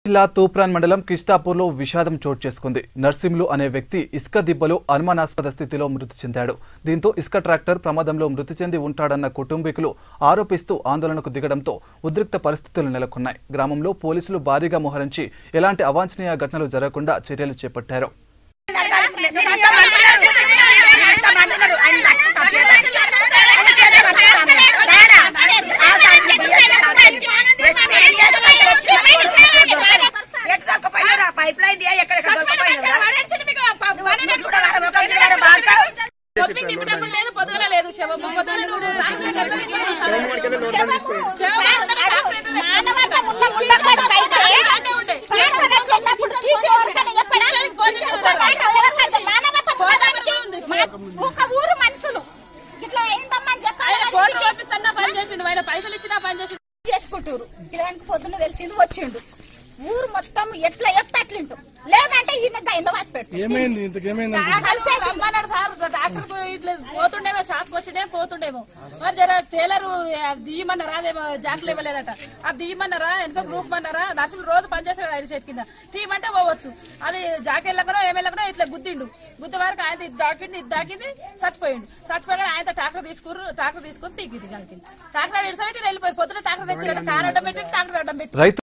జిల్లా తూప్రాన్ మండలం కిష్టాపూర్లో విషాదం చోటు చేసుకుంది నర్సింలు అనే వ్యక్తి ఇసుక దిబ్బలో అనుమానాస్పద స్థితిలో మృతి చెందాడు దీంతో ఇసుక ట్రాక్టర్ ప్రమాదంలో మృతి చెంది ఉంటాడన్న కుటుంబీకులు ఆరోపిస్తూ ఆందోళనకు దిగడంతో ఉద్రిక్త పరిస్థితులు నెలకొన్నాయి గ్రామంలో పోలీసులు భారీగా మోహరించి ఎలాంటి అవాంఛనీయ ఘటనలు జరగకుండా చర్యలు చేపట్టారు పైప్ లైన్ ఎక్కడ పొద్దుకి తిప్పేటప్పుడు లేదు పొద్దున లేదు శవం పొద్దున నువ్వు దాన్ని తీసుకెళ్ళి శవం ఉండగా డాక్టర్ ఏదో తెచ్చుకొని అంటే ఉండే. ఒక ఊరు మనుషులు ఇట్లా అయిందమ్మని చెప్పాలి ఆయన కదా కోర్టు ఇంటికి. పంపిస్తున్నా పని చేసిండు ఆయన పైసలు ఇచ్చినా పని చేసిండు చేసుకుంటారు పిల్లగానికి పొద్దున్న తెలిసింది వచ్చిండు ఊరు మొత్తం ఎట్లా చెప్తే అట్లింటు లేదంటే ఈయన దైన్లో వాచి పెట్టు ఏమైంది ఇంతకేమైంది డాక్టర్ రమ్మన్నాడు సార్ డాక్టర్ ఇట్లా పోతుండేమో షాప్ వచ్చిండే పోతుండేమో మరి జర టైలర్ దియ్యమన్నారా అదేమో జాంట్లు ఇవ్వలేదట ఆ దియ్యమన్నారా ఎందుకో గ్రూప్ అన్నారా దర్శనం రోజు పనిచేస్తాడు ఆయన చేతి కింద తీయమంటే పోవచ్చు అది జాకెళ్ళకనో ఏమెళ్ళకనో ఇట్లా గుద్దిండు గుద్ది వరకు ఆయన ఇది దాకింది ఇది దాకింది చచ్చిపోయిండు చచ్చిపోయాడు ఆయన ట్రాక్టర్ తీసుకురు ట్రాక్టర్ తీసుకుని పీకింది కలిపించి ట్రాక్టర్ ఇడిసబెట్టి వెళ్ళిపోయి పొద్దున ట్రాక్టర్ తెచ్చి కారు అడ్డం పెట్టి ట్రాక్టర్ అడ్డం పెట్టి రైతు